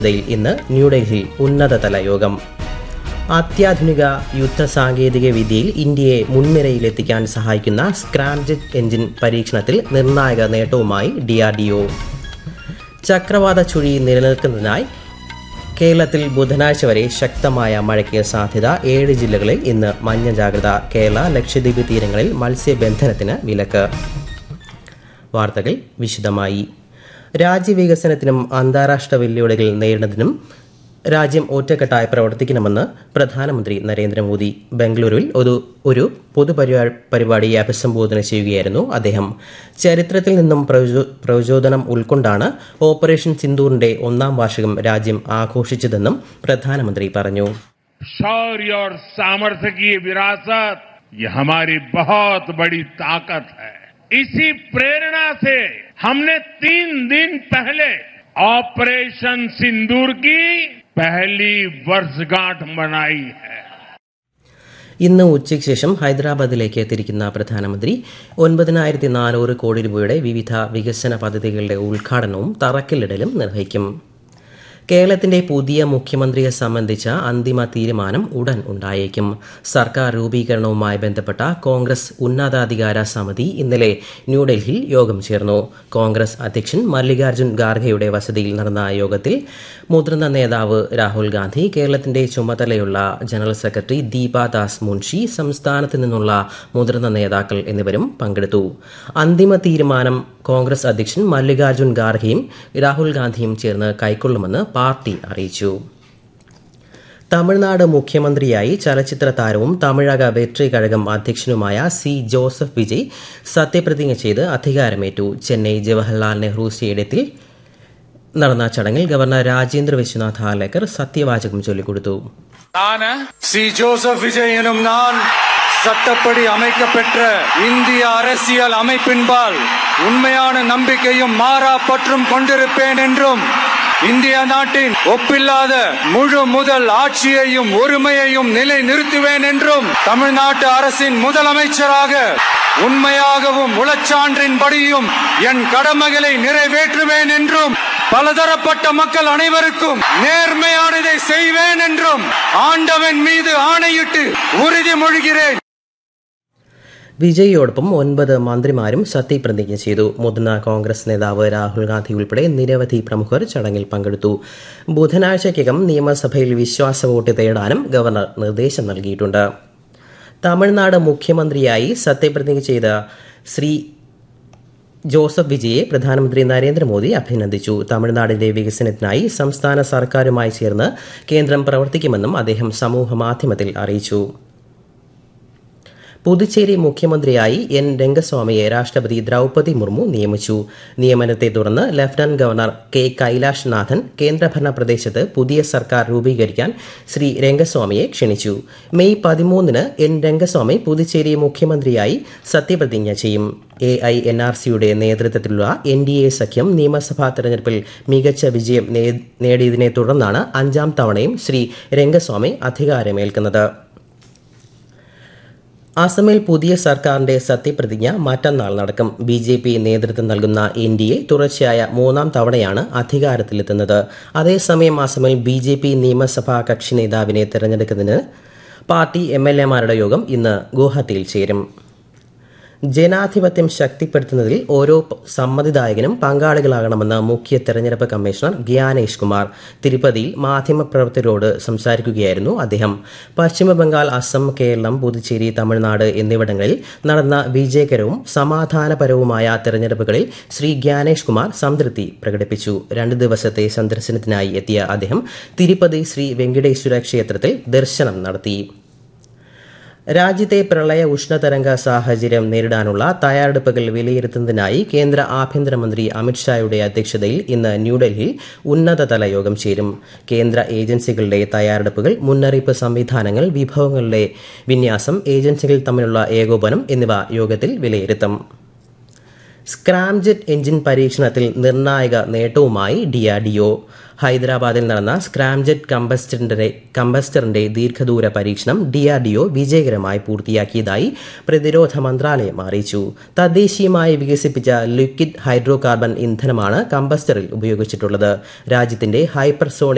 യിൽ ഇന്ന് ന്യൂഡൽഹിയിൽ ഉന്നതതല യോഗം അത്യാധുനിക യുദ്ധ സാങ്കേതിക വിദ്യയിൽ ഇന്ത്യയെ മുൻനിരയിലെത്തിക്കാൻ സഹായിക്കുന്ന സ്ക്രാംജെറ്റ് എഞ്ചിൻ പരീക്ഷണത്തിൽ നിർണായക നേട്ടവുമായി ഡിആർഡിഒ ചക്രവാത ചുഴി നിലനിൽക്കുന്നതിനായി കേരളത്തിൽ ബുധനാഴ്ച വരെ ശക്തമായ മഴയ്ക്ക് സാധ്യത ഏഴ് ജില്ലകളിൽ ഇന്ന് മഞ്ഞ ജാഗ്രത കേരള ലക്ഷദ്വീപ് തീരങ്ങളിൽ മത്സ്യബന്ധനത്തിന് വിലക്ക് വാർത്തകൾ വിശദമായി രാജ്യവികസനത്തിനും അന്താരാഷ്ട്ര വെല്ലുവിളികൾ നേരിടുന്നതിനും രാജ്യം ഒറ്റക്കെട്ടായി പ്രവർത്തിക്കണമെന്ന് പ്രധാനമന്ത്രി നരേന്ദ്രമോദി ബംഗളൂരുവിൽ ഒരു ഒരു പൊതുപരിപാ- പരിപാടിയെ അഭിസംബോധന ചെയ്യുകയായിരുന്നു അദ്ദേഹം ചരിത്രത്തിൽ നിന്നും പ്രചോ- പ്രചോദനം ഉൾക്കൊണ്ടാണ് ഓപ്പറേഷൻ സിന്ദൂറിന്റെ ഒന്നാം വാർഷികം രാജ്യം ആഘോഷിച്ചതെന്നും പ്രധാനമന്ത്രി പറഞ്ഞു शौर्य और सामर्थ्य की ये विरासत ये हमारी बहुत बड़ी ताकत है इसी प्रेरणा से हमने तीन दिन पहले ऑपरेशन सिंदूर की पहली वर्षगांठ मनाई है ഇന്ന് ഉച്ചയ്ക്ക് ശേഷം ഹൈദരാബാദിലേക്ക് തിരിക്കുന്ന പ്രധാനമന്ത്രി ഒൻപതിനായിരത്തി നാനൂറ് കോടി രൂപയുടെ വിവിധ വികസന പദ്ധതികളുടെ ഉദ്ഘാടനവും തറക്കല്ലിടലും നിർവഹിക്കും കേരളത്തിന്റെ പുതിയ മുഖ്യമന്ത്രിയെ സംബന്ധിച്ച അന്തിമ തീരുമാനം ഉടൻ ഉണ്ടായേക്കും സർക്കാർ രൂപീകരണവുമായി ബന്ധപ്പെട്ട കോൺഗ്രസ് ഉന്നതാധികാര സമിതി ഇന്നലെ ന്യൂഡൽഹിയിൽ യോഗം ചേർന്നു കോൺഗ്രസ് അധ്യക്ഷൻ മല്ലികാർജ്ജുൻ ഖാർഗെയുടെ വസതിയിൽ നടന്ന യോഗത്തിൽ മുതിർന്ന നേതാവ് രാഹുൽ ഗാന്ധി കേരളത്തിന്റെ ചുമതലയുള്ള ജനറൽ സെക്രട്ടറി ദീപാദാസ് മുൻഷി സംസ്ഥാനത്ത് നിന്നുള്ള മുതിർന്ന നേതാക്കൾ എന്നിവരും പങ്കെടുത്തു അന്തിമ തീരുമാനം കോൺഗ്രസ് അധ്യക്ഷൻ മല്ലികാർജ്ജുൻ ഖാർഗെയും രാഹുൽ ഗാന്ധിയും ചേർന്ന് കൈക്കൊള്ളുമെന്ന് പാർട്ടി അറിയിച്ചു തമിഴ്നാട് മുഖ്യമന്ത്രിയായി ചലച്ചിത്ര താരവും തമിഴക വെട്രി കഴകം അധ്യക്ഷനുമായ സി ജോസഫ് വിജയ് സത്യപ്രതിജ്ഞ ചെയ്ത് അധികാരമേറ്റു ചെന്നൈ ജവഹർലാൽ നെഹ്റു സ്റ്റേഡിയത്തിൽ നടന്ന ചടങ്ങിൽ ഗവർണർ രാജേന്ദ്ര വിശ്വനാഥ് ഹാലേക്കർ സത്യവാചകം ചൊല്ലിക്കൊടുത്തു நான் சி ஜோசப் விஜய் எனும் நான் சட்டப்படி அமைக்கப்பெற்ற இந்திய அரசியல் அமைப்பின்பால் உண்மையான நம்பிக்கையும் மாறா பற்றும் கொண்டிருப்பேன் என்றும் இந்திய நாட்டின் ஒப்பில்லாத முழு முதல் ஆட்சியையும் ஒருமையையும் நிலை நிறுத்துவேன் என்றும் தமிழ்நாட்டு அரசின் முதலமைச்சராக உண்மையாகவும் உளச்சான்றின்படியும் என் கடமைகளை நிறைவேற்றுவேன் என்றும் பலதரப்பட்ட மக்கள் அனைவருக்கும் நேர்மையானதை செய்வேன் என்றும் ஆண்டவன் மீது ஆணையிட்டு உறுதிமொழிகிறேன் വിജയിയോടൊപ്പം ഒൻപത് മന്ത്രിമാരും സത്യപ്രതിജ്ഞ ചെയ്തു മുതിർന്ന കോൺഗ്രസ് നേതാവ് രാഹുൽ ഗാന്ധി ഉൾപ്പെടെ നിരവധി പ്രമുഖർ ചടങ്ങിൽ പങ്കെടുത്തു ബുധനാഴ്ചയ്ക്കകം നിയമസഭയിൽ വിശ്വാസ വോട്ട് തേടാനും ഗവർണർ നിർദ്ദേശം നൽകിയിട്ടുണ്ട് തമിഴ്നാട് മുഖ്യമന്ത്രിയായി സത്യപ്രതിജ്ഞ ചെയ്ത ശ്രീ ജോസഫ് വിജയെ പ്രധാനമന്ത്രി നരേന്ദ്രമോദി അഭിനന്ദിച്ചു തമിഴ്നാടിന്റെ വികസനത്തിനായി സംസ്ഥാന സർക്കാരുമായി ചേർന്ന് കേന്ദ്രം പ്രവർത്തിക്കുമെന്നും അദ്ദേഹം സമൂഹ മാധ്യമത്തിൽ അറിയിച്ചു പുതുച്ചേരി മുഖ്യമന്ത്രിയായി എൻ രംഗസ്വാമിയെ രാഷ്ട്രപതി ദ്രൗപതി മുർമു നിയമിച്ചു നിയമനത്തെ തുടർന്ന് ലഫ്റ്റനന്റ് ഗവർണർ കെ കൈലാഷ് നാഥൻ കേന്ദ്രഭരണ പ്രദേശത്ത് പുതിയ സർക്കാർ രൂപീകരിക്കാൻ ശ്രീ രംഗസ്വാമിയെ ക്ഷണിച്ചു മെയ് പതിമൂന്നിന് എൻ രംഗസ്വാമി പുതുച്ചേരി മുഖ്യമന്ത്രിയായി സത്യപ്രതിജ്ഞ ചെയ്യും എ ഐ എൻ ആർ സിയുടെ നേതൃത്വത്തിലുള്ള എൻ ഡി എ സഖ്യം നിയമസഭാ തെരഞ്ഞെടുപ്പിൽ മികച്ച വിജയം നേ- നേടിയതിനെ തുടർന്നാണ് അഞ്ചാം തവണയും ശ്രീ രംഗസ്വാമി അധികാരമേൽക്കുന്നത് അസമിൽ പുതിയ സർക്കാരിന്റെ സത്യപ്രതിജ്ഞ മറ്റന്നാൾ നടക്കും ബി ജെ പി നേതൃത്വം നൽകുന്ന എൻ ഡി എ തുടർച്ചയായ മൂന്നാം തവണയാണ് അധികാരത്തിലെത്തുന്നത് അതേസമയം അസമിൽ ബി ജെ പി നിയമസഭാ കക്ഷി നേതാവിനെ തെരഞ്ഞെടുക്കുന്നതിന് പാർട്ടി എം എൽ എമാരുടെ യോഗം ഇന്ന് ഗുവാഹത്തിയിൽ ചേരും ജനാധിപത്യം ശക്തിപ്പെടുത്തുന്നതിൽ ഓരോ പ- സമ്മതിദായകനും പങ്കാളികളാകണമെന്ന് മുഖ്യ തെരഞ്ഞെടുപ്പ് കമ്മീഷണർ ഗ്യാനേഷ് കുമാർ തിരുപ്പതിയിൽ മാധ്യമപ്രവർത്തകരോട് സംസാരിക്കുകയായിരുന്നു അദ്ദേഹം പശ്ചിമബംഗാൾ അസം കേരളം പുതുച്ചേരി തമിഴ്നാട് എന്നിവിടങ്ങളിൽ നടന്ന വിജയകരവും സമാധാനപരവുമായ തെരഞ്ഞെടുപ്പുകളിൽ ശ്രീ ഗ്യാനേഷ് കുമാർ സംതൃപ്തി പ്രകടിപ്പിച്ചു രണ്ട് ദിവസത്തെ സന്ദർശനത്തിനായി എത്തിയ അദ്ദേഹം തിരുപ്പതി ശ്രീ വെങ്കടേശ്വര ക്ഷേത്രത്തിൽ ദർശനം നടത്തി രാജ്യത്തെ പ്രളയ ഉഷ്ണതരംഗ സാഹചര്യം നേരിടാനുള്ള തയ്യാറെടുപ്പുകൾ വിലയിരുത്തുന്നതിനായി കേന്ദ്ര ആഭ്യന്തരമന്ത്രി അമിത്ഷായുടെ അധ്യക്ഷതയിൽ ഇന്ന് ന്യൂഡൽഹിയിൽ ഉന്നതതല യോഗം ചേരും കേന്ദ്ര ഏജൻസികളുടെ തയ്യാറെടുപ്പുകൾ മുന്നറിയിപ്പ് സംവിധാനങ്ങൾ വിഭവങ്ങളുടെ വിന്യാസം ഏജൻസികൾ തമ്മിലുള്ള ഏകോപനം എന്നിവ യോഗത്തിൽ വിലയിരുത്തും സ്ക്രാംജെറ്റ് എഞ്ചിൻ പരീക്ഷണത്തിൽ നിർണായക നേട്ടവുമായി ഡിആർഡിഒ ഹൈദരാബാദിൽ നടന്ന സ്ക്രാംജെറ്റ് കമ്പസ്റ്ററിന്റെ കമ്പസ്റ്ററിന്റെ ദീർഘദൂര പരീക്ഷണം ഡിആർഡിഒ വിജയകരമായി പൂർത്തിയാക്കിയതായി പ്രതിരോധ മന്ത്രാലയം അറിയിച്ചു തദ്ദേശീയമായി വികസിപ്പിച്ച ലിക്വിഡ് ഹൈഡ്രോ കാർബൺ ഇന്ധനമാണ് കമ്പസ്റ്ററിൽ ഉപയോഗിച്ചിട്ടുള്ളത് രാജ്യത്തിന്റെ ഹൈപ്പർസോണിക്